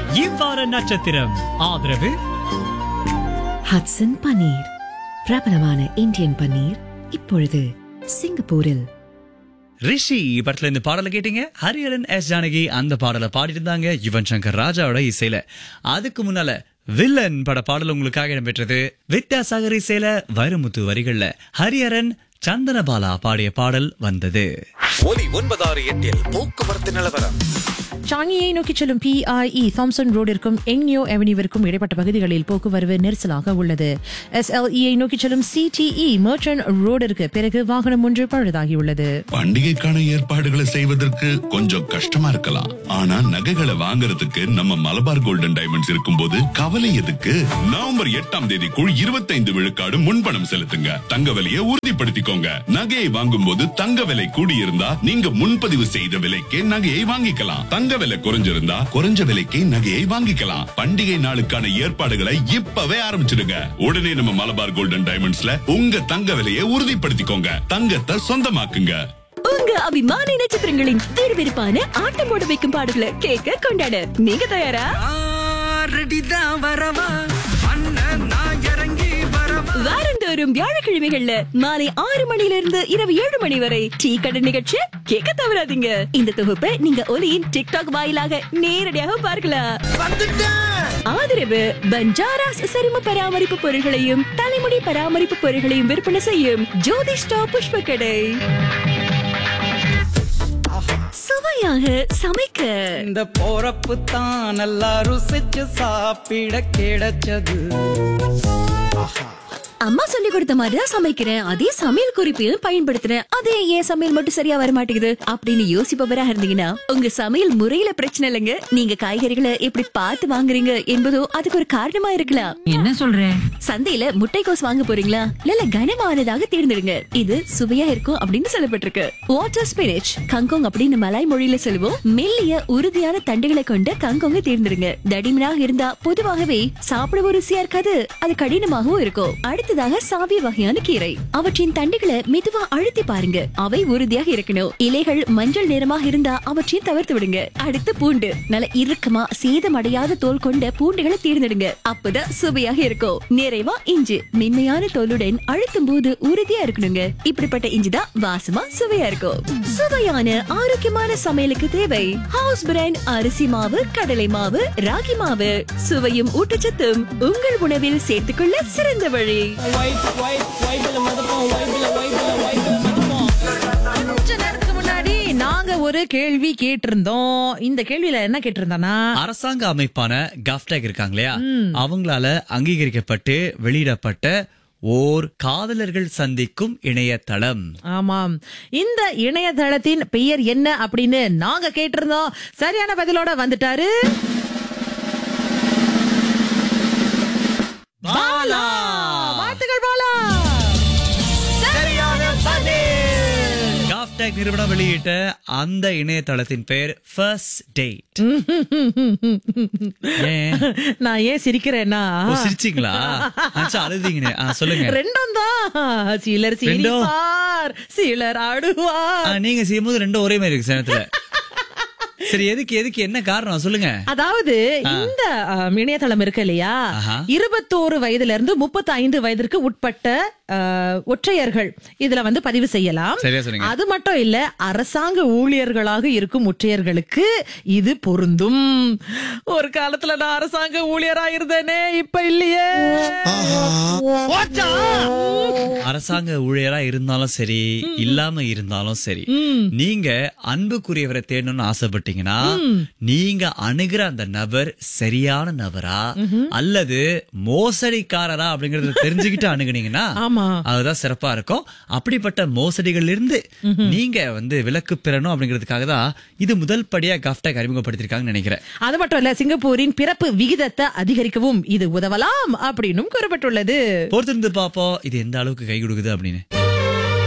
இவ்வார நட்சத்திரம் ஆதரவு ஹட்சன் பன்னீர் பிரபலமான இந்தியன் பன்னீர் இப்பொழுது சிங்கப்பூரில் ரிஷி படத்துல இந்த பாடலை கேட்டீங்க ஹரிஹரன் எஸ் ஜானகி அந்த பாடலை பாடியிருந்தாங்க யுவன் சங்கர் ராஜாவோட இசையில அதுக்கு முன்னால வில்லன் பட பாடல் உங்களுக்காக இடம்பெற்றது வித்யாசாகர் இசையில வைரமுத்து வரிகள்ல ஹரிஹரன் சந்தனபாலா பாடிய பாடல் வந்தது ஒலி ஒன்பதாறு எட்டில் போக்குவரத்து நிலவரம் சாங்கியை நோக்கி செல்லும் பிஐஇ தாம்சன் ரோடிற்கும் எங்னியோ அவென்யூவிற்கும் இடைப்பட்ட பகுதிகளில் போக்குவரவு நெரிசலாக உள்ளது எஸ்எல்இயை நோக்கி செல்லும் சிடிஇ மர்ச்சன்ட் ரோடிற்கு பிறகு வாகனம் ஒன்று பழுதாகியுள்ளது பண்டிகைக்கான ஏற்பாடுகளை செய்வதற்கு கொஞ்சம் கஷ்டமா இருக்கலாம் ஆனா நகைகளை வாங்குறதுக்கு நம்ம மலபார் கோல்டன் டைமண்ட்ஸ் இருக்கும்போது கவலை எதுக்கு நவம்பர் எட்டாம் தேதிக்குள் இருபத்தைந்து விழுக்காடு முன்பணம் செலுத்துங்க தங்க விலையை உறுதிப்படுத்திக்கோங்க நகையை வாங்கும் போது தங்க விலை கூடியிருந்தா நீங்க முன்பதிவு செய்த விலைக்கே நகையை வாங்கிக்கலாம் தங்க விலை குறைஞ்சிருந்தா குறைஞ்ச விலைக்கே நகையை வாங்கிக்கலாம் பண்டிகை நாளுக்கான ஏற்பாடுகளை இப்பவே ஆரம்பிச்சிடுங்க உடனே நம்ம மலபார் கோல்டன் டைமண்ட்ஸ்ல உங்க தங்க விலையை உறுதிப்படுத்திக்கோங்க தங்கத்தை சொந்தமாக்குங்க உங்க அபிமான நட்சத்திரங்களின் விறுவிறுப்பான ஆட்டம் போட வைக்கும் பாடல்களை கேட்க கொண்டாட நீங்க தயாரா வாரந்தோறும் வியாழக்கிழமைகள்ல மாலை ஆறு மணில இருந்து இரவு ஏழு மணி வரை டீ கடை நிகழ்ச்சி கேட்க தவறாதீங்க இந்த தொகுப்பை நீங்க ஒலியின் டிக்டாக் வாயிலாக நேரடியாக பார்க்கலாம் ஆதரவு பஞ்சாராஸ் சரும பராமரிப்பு பொருட்களையும் தலைமுடி பராமரிப்பு பொருட்களையும் விற்பனை செய்யும் ஜோதிஷ்டா புஷ்ப கடை சுவையாக சமைக்க இந்த போறப்பு தான் நல்லா ருசிச்சு சாப்பிட கிடைச்சது அம்மா சொல்லி கொடுத்த மாதிரி தான் சமைக்கிறேன் அதே சமையல் குறிப்பையும் பயன்படுத்துறேன் அதே ஏன் சமையல் மட்டும் சரியா வர மாட்டேங்குது அப்படின்னு யோசிப்பவரா இருந்தீங்கன்னா உங்க சமையல் முறையில பிரச்சனை இல்லைங்க நீங்க காய்கறிகளை எப்படி பார்த்து வாங்குறீங்க என்பதோ அதுக்கு ஒரு காரணமா இருக்கலாம் என்ன சொல்றேன் சந்தையில முட்டைக்கோஸ் வாங்க போறீங்களா இல்ல கனமானதாக தேர்ந்தெடுங்க இது சுவையா இருக்கும் அப்படின்னு சொல்லப்பட்டிருக்கு வாட்டர் ஸ்பினிச் கங்கோங் அப்படின்னு மலாய் மொழியில சொல்லுவோம் மெல்லிய உறுதியான தண்டுகளை கொண்ட கங்கோங்க தேர்ந்தெடுங்க தடிமனாக இருந்தா பொதுவாகவே சாப்பிடவும் ருசியா இருக்காது அது கடினமாகவும் இருக்கும் அடுத்ததாக சாவிய வகையான கீரை அவற்றின் தண்டுகளை மெதுவா அழுத்தி பாருங்க அவை உறுதியாக இருக்கணும் இலைகள் மஞ்சள் நிறமாக இருந்தா அவற்றையும் தவிர்த்து விடுங்க அடுத்து பூண்டு நல்ல இறுக்கமா சேதமடையாத தோல் கொண்ட பூண்டுகளை தேர்ந்தெடுங்க அப்பதான் சுவையாக இருக்கும் நிறைவா இஞ்சி மென்மையான தோலுடன் அழுத்தும் போது உறுதியா இருக்கணுங்க இப்படிப்பட்ட இஞ்சி தான் வாசமா சுவையா இருக்கும் சுவையான ஆரோக்கியமான சமையலுக்கு தேவை ஹவுஸ் பிராண்ட் அரிசி மாவு கடலை மாவு ராகி மாவு சுவையும் ஊட்டச்சத்தும் உங்கள் உணவில் சேர்த்துக்கொள்ள சிறந்த வழி கொஞ்ச நேரத்துக்கு முன்னாடி நாங்க ஒரு கேள்வி கேட்டிருந்தோம் இந்த கேள்வியில என்ன கேட்டிருந்தோம்னா அரசாங்க அமைப்பான கஃப்டேக் இருக்காங்க இல்லையா அவங்களால அங்கீகரிக்கப்பட்டு வெளியிடப்பட்ட ஓர் காதலர்கள் சந்திக்கும் இணையதளம் ஆமாம் இந்த இணையதளத்தின் பெயர் என்ன அப்படின்னு நாங்க கேட்டிருந்தோம் சரியான பதிலோட வந்துட்டாரு பாலா வாழ்த்துக்கள் பாலா காஃப்டேக் நிறுவனம் வெளியிட்ட அந்த இணையதளத்தின் பெயர் ஃபர்ஸ்ட் டேட் ஏன் நான் ஏன் சிரிக்கிறேன்னா ஓ, சிரிச்சீங்களா ஆச்சா, அழுதீங்கன்னு ஆ, சொல்லுங்க ரெண்டும் தான் சிலர் ரெண்டும்? சிரிப்பார் சிலர் ஆ, ஆடுவார் நீங்க செய்யும்போது ரெண்டும் ஒரே மாதிரி இருக்கு சேனத்துல சரி எதுக்கு எதுக்கு என்ன காரணம் சொல்லுங்க அதாவது இந்த அஹ், இணையதளம் இருக்கு இல்லையா ஆஹா. இருபத்தோரு வயதுல இருந்து முப்பத்தி ஐந்து வயதிற்கு உட்பட்ட அஹ், ஒற்றையர்கள் இதுல வந்து பதிவு செய்யலாம் சரியா சொன்னீங்க. அது மட்டும் இல்ல அரசாங்க ஊழியர்களாக இருக்கும் ஒற்றையர்களுக்கு இது பொருந்தும் ஒரு காலத்துல நான் அரசாங்க ஊழியரா இருந்தேனே இப்ப இல்லையே போச்சா? அரசாங்க ஊழியரா இருந்தாலும் சரி இல்லாம இருந்தாலும் சரி நீங்க அன்புக்குரியவரை தேடணும்னு ஆசைப்பட்டீங்கன்னா நீங்க அணுகிற அந்த நபர் சரியான நபரா அல்லது மோசடிக்காரரா அப்படிங்கறத தெரிஞ்சுக்கிட்டு அணுகுனீங்கன்னா ஆமா. அதுதான் சிறப்பா இருக்கும் அப்படிப்பட்ட மோசடிகள் இருந்து நீங்க வந்து விலக்கு பெறணும் அப்படிங்கிறதுக்காக தான் இது முதல் படியா காஃப்டாக் அறிமுகப்படுத்திருக்காங்கன்னு நினைக்கிறேன் அது மட்டும் இல்ல சிங்கப்பூரின் பிறப்பு விகிதத்தை அதிகரிக்கவும் இது உதவலாம் அப்படின்னும் கூறப்பட்டுள்ளது பொறுத்திருந்து பாப்போம் இது எந்த அளவுக்கு கை கொடுக்குது அப்படின்னு